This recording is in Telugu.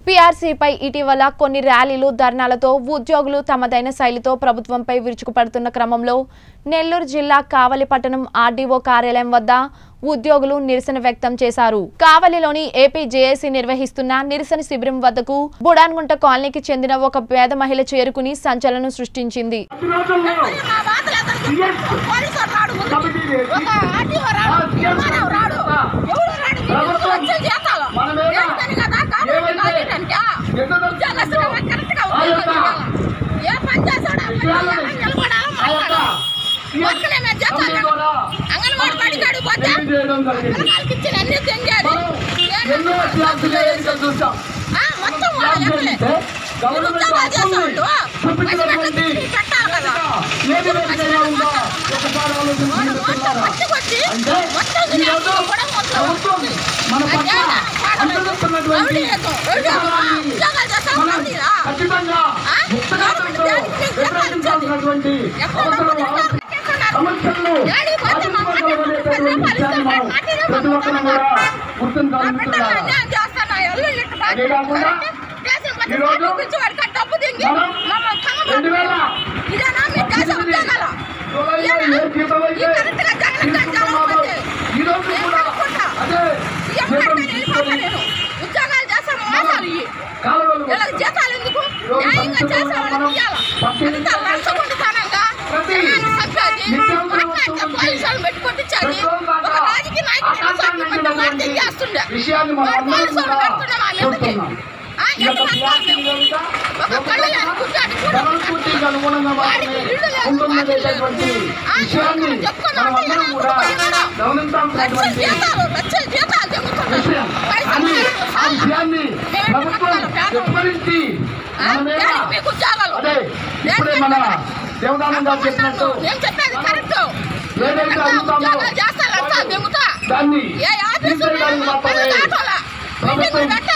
పీఆర్సీపై ఇటీవల కొన్ని ర్యాలీలు ధర్నాలతో ఉద్యోగులు తమదైన శైలితో ప్రభుత్వంపై విరుచుకుపడుతున్న క్రమంలో నెల్లూరు జిల్లా కావలి పట్టణం ఆర్డీఓ కార్యాలయం వద్ద ఉద్యోగులు నిరసన వ్యక్తం చేశారు కావలిలోని ఏపీ జేఏసీ నిర్వహిస్తున్న నిరసన శిబిరం వద్దకు బుడాన్గుంట కాలనీకి చెందిన ఒక పేద మహిళ చేరుకుని సంచలనం సృష్టించింది ఈ రోజుల్లో మా బాధలందరికీ పోలీసు రాడు ముందుకి. ఒక ఆర్టీఓ రాడు, ఎంఆర్ఓ రాడు, ఎవడు రాడు, వీళ్ళు వచ్చే జీతాలు. ఎందుకని కదా కారణం కాలేదంటే, ఉద్యోగస్తులు మాకు కరెక్ట్గా ఉద్యోగాలు ఇవ్వాలి. ఏ పని చేస్తాడో ఆ పని చేయాలి, నిలబడాలి, మాట్లాడాలి. వర్కులే మేము జీతాలు ఇవ్వము. అంగన్వాడీ బడికాడు పోతే పిల్లకాయలకి ఇచ్చిన అన్ని తెంగేది. ఏంటంటే ఎన్నో క్లాసులు ఎన్నికలు చూసాం ఆ, మొత్తం వాళ్ళ ఎక్కలే. వీళ్ళు ఉద్యోగాలు చేసేవాళ్ళు మంచి మెట్లకి పెట్టాలి కదా ఏది వ్యక్తిగా ఉందో ఒకసారి ఆలోచించి చెప్తున్నారా? పట్టుకొచ్చి అంటే మొత్తం ఈ రోజు కూడా మొత్తం ప్రభుత్వం మన పట్ల అనుసరిస్తున్నటువంటి విధానాన్ని మనం ఖచ్చితంగా ముక్తకంఠంతో వ్యతిరేకించాల్సినటువంటి అవసరం సమస్యలను ఆలోచించుకోగలగనేటటువంటి విషయాన్ని మనం ప్రతి ఒక్కరు కూడా గుర్తించాలనుకుంటున్నారు అదే కాకుండా ఈరోజు మనం రెండు వేల ఉద్యోగాలు జూలైలో ఏ జీతం అయితే తీసుకున్నామో ఈ రోజు కూడా అదే జీతం తీసుకొని ఉద్యోగాలు చేస్తాము మోసాలు ఇవి కాలువలు వీళ్ళకి జీతాలు ఎందుకు న్యాయంగా చేసే వాళ్ళకి ఇవ్వాలి ఎంత లంచగొండితనంగా జనాన్ని చంపేది మాట్లాడితే పోలీసు వాళ్ళని పెట్టి కొట్టించేది ఒక రాజకీయ నాయకుడు చంపి వార్త చేస్తుండే విషయాన్ని మనం అందరం పోలీసు కూడా వాళ్ళు పెడుతున్నాం ఆ మీదకి చూస్తున్నాం ఆ, ఈ యొక్క ఎంత వ్యాప్తి మాట్లాడతాం? కనుక ఒక కళ్ళు లేని గుడ్డాన్ని కూడా జనస్ఫూర్తికి అనుగుణంగా మాత్రమే ఉంటున్నటువంటి విషయాన్ని మనం అందరం కూడా లక్షల గమనించాల్సినటువంటి జీతాలు లక్షల జీతాలు జరుగుతున్నాయి విషయం కానీ ఆ విషయాన్ని ప్రభుత్వం విస్మరించి మన మీద మీకు ఉద్యోగాలు అదే ఇప్పుడే మన దేవదానం గారు చెప్పినట్టు నేను చెప్పేది కరెక్ట్ ఏదైతే అడుగుతామో ఉద్యోగాలు చేస్తా లంచాలు దిగుతా దాన్ని ఏ ఆఫీసు తీసేయడానికి మాత్రమే ప్రభుత్వం